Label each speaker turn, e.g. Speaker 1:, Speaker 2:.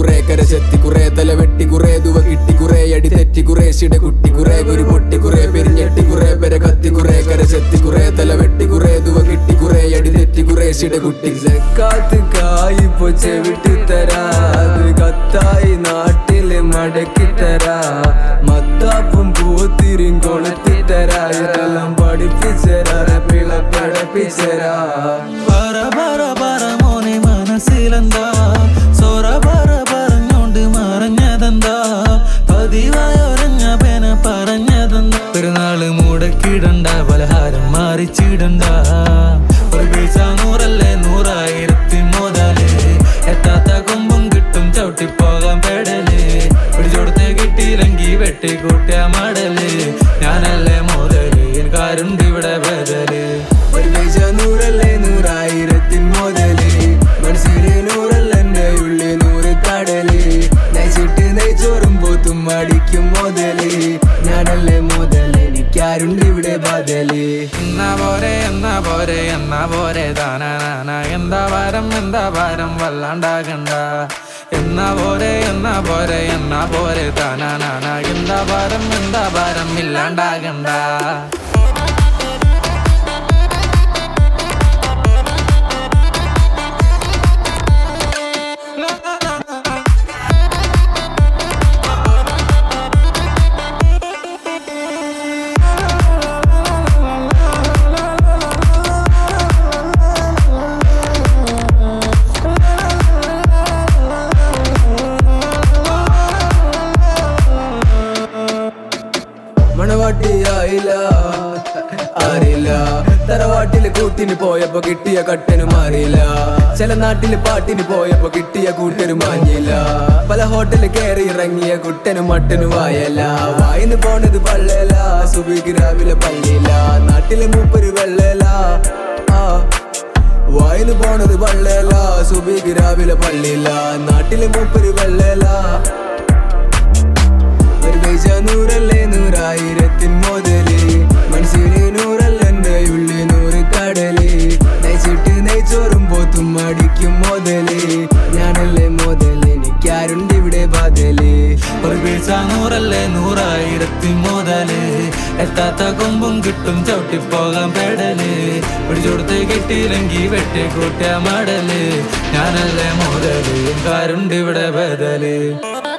Speaker 1: കുറെ കര ചെത്തി കുറെ തല വെട്ടി കുറെ ദുവ കിട്ടി കുറെ അടി തെറ്റി കുറെ ശിട കുട്ടി കുറെ കുരു പൊട്ടി കുറെ പെരിഞ്ഞെട്ടി കുറെ പെര കത്തി കുറെ കര ചെത്തി കുറെ തല വെട്ടി കുറെ ദുവ കിട്ടി കുറെ അടി തെറ്റി കുറെ ശിട കുട്ടി
Speaker 2: കാത്ത് കായിപ്പോ ചെവിട്ടി തരാ അത് കത്തായി നാട്ടില് മടക്കി തരാ മത്താപ്പും പൂത്തിരിയും കൊളുത്തി തരാ ഇതെല്ലാം പഠിപ്പിച്ചരാ പിള പഠിപ്പിച്ചരാ
Speaker 3: പറ പറ പറ മോനെ മനസ്സിലെന്താ സൊറ പറ പറഞ്ഞോണ്ട് മറഞ്ഞതെന്താ പതിവായൊരഞ്ഞ പേന പറഞ്ഞതെന്താ പെരുന്നാള് മുടക്കിടണ്ട പലഹാരം മാറിച്ചിടണ്ട ഒരു പൈസ നൂറല്ലേ നൂറായിരത്തി മുതല് എത്താത്ത കൊമ്പും കിട്ടും ചവിട്ടിപ്പോകാൻ പെടല് പിടിച്ചോടത്തെ കിട്ടിയില്ലെങ്കി വെട്ടിക്കൂട്ടിയ മടല് ഞാനല്ലേ മുതല് എനിക്കാരുണ്ട് ഇവിടെ ബദല്
Speaker 2: ഒരു പൈസ നൂറല്ലേ നൂറായിരത്തിൻ മുതല് മനസ്സിലെ നൂറല്ല എന്റെ ഉള്ളിൽ നൂറ് കടല് നയിച്ചിട്ട് നെയ്ച്ചോറും പോത്തും അടിക്കും മുതല് ഞാനല്ലേ മുതല് എനിക്കാരുണ്ട് ഇവിടെ ബദല്
Speaker 3: എന്നാ പോരെ എന്നാ പോരെ എന്നാ പോരെ താനാന എന്താ ഭാരം എന്താ ഭാരം വല്ലാണ്ടാകണ്ട എന്നാ പോരെ എന്നാ പോരെ എന്നാ പോരെ താനാന എന്താ ഭാരം എന്താ ഭാരം ഇല്ലാണ്ടാകണ്ട
Speaker 2: മണവാട്ടിയായില്ല അറിയില്ല തറവാട്ടില് കൂട്ടിന് പോയപ്പോ കിട്ടിയ കട്ടനും അറിയില്ല ചില നാട്ടില് പാട്ടിന് പോയപ്പോ കിട്ടിയ കൂട്ടനും മാഞ്ഞില്ല പല ഹോട്ടലിൽ കയറി ഇറങ്ങിയ കുട്ടനും മട്ടനും വായല്ല വായിന്ന് പോണത് പള്ളല സുബിക്ക് രാവിലെ പള്ളിയില്ല നാട്ടിലെ മൂപ്പര് വെള്ളല ആ വായിന്ന് പോണത് പള്ളല സുബിക്ക് രാവിലെ പള്ളിയില്ല നാട്ടിലെ മൂപ്പര് വെള്ളല ഒരു പൈസ നൂറല്ലേ നൂറായിരത്തിൻ മുതല് മനസ്സിലെ നൂറല്ല എന്റെ ഉള്ളിൽ നൂറ് കടല് നയിച്ചിട്ട് നെയ്ച്ചോറും പോത്തും അടിക്കും മുതല് ഞാനല്ലേ മുതല് എനിക്കാരുണ്ട് ഇവിടെ ബദല്
Speaker 3: ഒരു പൈസ നൂറല്ലേ നൂറായിരത്തി മുതല് എത്താത്ത കൊമ്പും കിട്ടും ചവിട്ടിപ്പോകാൻ പെടല് പിടിച്ചോടത്ത് കിട്ടിയില്ലെങ്കി വെട്ടിക്കൂട്ടിയ മടല് ഞാനല്ലേ മുതല് കാരുണ്ട് ഇവിടെ ബദല്